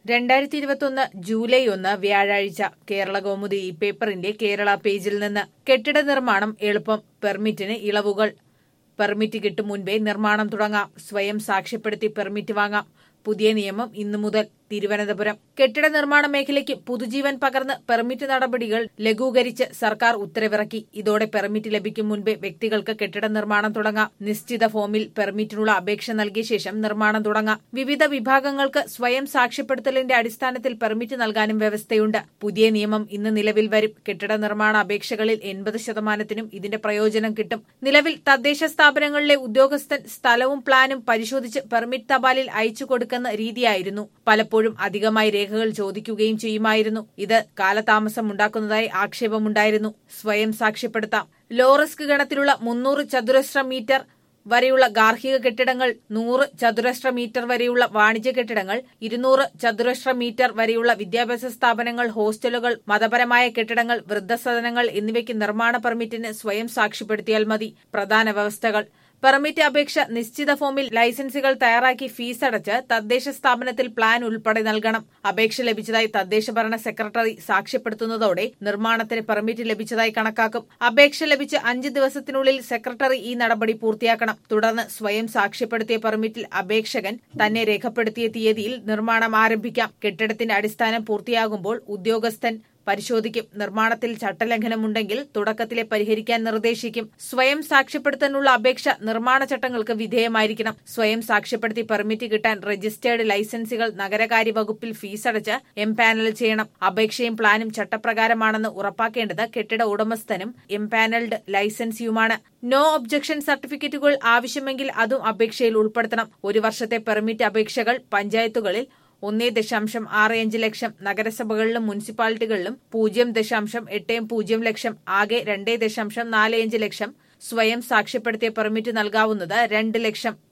രണ്ടായിരത്തി ഇരുപത്തൊന്ന് ജൂലൈ ഒന്ന് വ്യാഴാഴ്ച കേരള കൗമുദി ഈ പേപ്പറിന്റെ കേരള പേജിൽ നിന്ന് കെട്ടിട നിർമ്മാണം എളുപ്പം പെർമിറ്റിന് ഇളവുകൾ പെർമിറ്റ് കിട്ടും മുൻപേ നിർമ്മാണം തുടങ്ങാം സ്വയം സാക്ഷ്യപ്പെടുത്തി പെർമിറ്റ് വാങ്ങാം പുതിയ നിയമം ഇന്നു മുതൽ തിരുവനന്തപുരം കെട്ടിട നിർമ്മാണ മേഖലയ്ക്ക് പുതുജീവൻ പകർന്ന് പെർമിറ്റ് നടപടികൾ ലഘൂകരിച്ച് സർക്കാർ ഉത്തരവിറക്കി ഇതോടെ പെർമിറ്റ് ലഭിക്കും മുൻപേ വ്യക്തികൾക്ക് കെട്ടിട നിർമ്മാണം തുടങ്ങാം നിശ്ചിത ഫോമിൽ പെർമിറ്റിനുള്ള അപേക്ഷ നൽകിയ ശേഷം നിർമ്മാണം തുടങ്ങാം വിവിധ വിഭാഗങ്ങൾക്ക് സ്വയം സാക്ഷ്യപ്പെടുത്തലിന്റെ അടിസ്ഥാനത്തിൽ പെർമിറ്റ് നൽകാനും വ്യവസ്ഥയുണ്ട് പുതിയ നിയമം ഇന്ന് നിലവിൽ വരും കെട്ടിട നിർമ്മാണ അപേക്ഷകളിൽ എൺപത് ശതമാനത്തിനും ഇതിന്റെ പ്രയോജനം കിട്ടും നിലവിൽ തദ്ദേശ സ്ഥാപനങ്ങളിലെ ഉദ്യോഗസ്ഥൻ സ്ഥലവും പ്ലാനും പരിശോധിച്ച് പെർമിറ്റ് തപാലിൽ അയച്ചു കൊടുക്കുന്ന രീതിയായിരുന്നു പലപ്പോഴും അധികമായി രേഖകൾ ചോദിക്കുകയും ചെയ്യുമായിരുന്നു ഇത് കാലതാമസം ഉണ്ടാക്കുന്നതായി ആക്ഷേപമുണ്ടായിരുന്നു സ്വയം സാക്ഷ്യപ്പെടുത്താം ലോ റിസ്ക് ഗണത്തിലുള്ള മുന്നൂറ് ചതുരശ്ര മീറ്റർ വരെയുള്ള ഗാർഹിക കെട്ടിടങ്ങൾ നൂറ് ചതുരശ്ര മീറ്റർ വരെയുള്ള വാണിജ്യ കെട്ടിടങ്ങൾ ഇരുന്നൂറ് ചതുരശ്ര മീറ്റർ വരെയുള്ള വിദ്യാഭ്യാസ സ്ഥാപനങ്ങൾ ഹോസ്റ്റലുകൾ മതപരമായ കെട്ടിടങ്ങൾ വൃദ്ധസദനങ്ങൾ എന്നിവയ്ക്ക് നിർമ്മാണ പെർമിറ്റിന് സ്വയം സാക്ഷ്യപ്പെടുത്തിയാൽ മതി പ്രധാന വ്യവസ്ഥകൾ പെർമിറ്റ് അപേക്ഷ നിശ്ചിത ഫോമിൽ ലൈസൻസുകൾ തയ്യാറാക്കി ഫീസ് അടച്ച് തദ്ദേശ സ്ഥാപനത്തിൽ പ്ലാൻ ഉൾപ്പെടെ നൽകണം അപേക്ഷ ലഭിച്ചതായി തദ്ദേശ ഭരണ സെക്രട്ടറി സാക്ഷ്യപ്പെടുത്തുന്നതോടെ നിർമ്മാണത്തിന് പെർമിറ്റ് ലഭിച്ചതായി കണക്കാക്കും അപേക്ഷ ലഭിച്ച് അഞ്ച് ദിവസത്തിനുള്ളിൽ സെക്രട്ടറി ഈ നടപടി പൂർത്തിയാക്കണം തുടർന്ന് സ്വയം സാക്ഷ്യപ്പെടുത്തിയ പെർമിറ്റിൽ അപേക്ഷകൻ തന്നെ രേഖപ്പെടുത്തിയ തീയതിയിൽ നിർമ്മാണം ആരംഭിക്കാം കെട്ടിടത്തിന്റെ അടിസ്ഥാനം പൂർത്തിയാകുമ്പോൾ ഉദ്യോഗസ്ഥൻ പരിശോധിക്കും നിർമ്മാണത്തിൽ ചട്ടലംഘനമുണ്ടെങ്കിൽ തുടക്കത്തിലെ പരിഹരിക്കാൻ നിർദ്ദേശിക്കും സ്വയം സാക്ഷ്യപ്പെടുത്താനുള്ള അപേക്ഷ നിർമ്മാണ ചട്ടങ്ങൾക്ക് വിധേയമായിരിക്കണം സ്വയം സാക്ഷ്യപ്പെടുത്തി പെർമിറ്റ് കിട്ടാൻ രജിസ്റ്റേർഡ് ലൈസൻസുകൾ നഗരകാര്യ വകുപ്പിൽ ഫീസടച്ച് എം പാനൽ ചെയ്യണം അപേക്ഷയും പ്ലാനും ചട്ടപ്രകാരമാണെന്ന് ഉറപ്പാക്കേണ്ടത് കെട്ടിട ഉടമസ്ഥനും എം പാനൽഡ് ലൈസൻസിയുമാണ് നോ ഒബ്ജക്ഷൻ സർട്ടിഫിക്കറ്റുകൾ ആവശ്യമെങ്കിൽ അതും അപേക്ഷയിൽ ഉൾപ്പെടുത്തണം ഒരു വർഷത്തെ പെർമിറ്റ് അപേക്ഷകൾ പഞ്ചായത്തുകളിൽ ഒന്നേ ദശാംശം ആറ് അഞ്ച് ലക്ഷം നഗരസഭകളിലും മുനിസിപ്പാലിറ്റികളിലും പൂജ്യം ദശാംശം എട്ട് പൂജ്യം ലക്ഷം ആകെ രണ്ടേ ദശാംശം നാല് അഞ്ച് ലക്ഷം സ്വയം സാക്ഷ്യപ്പെടുത്തിയ പെർമിറ്റ് നൽകാവുന്നത് രണ്ട് ലക്ഷം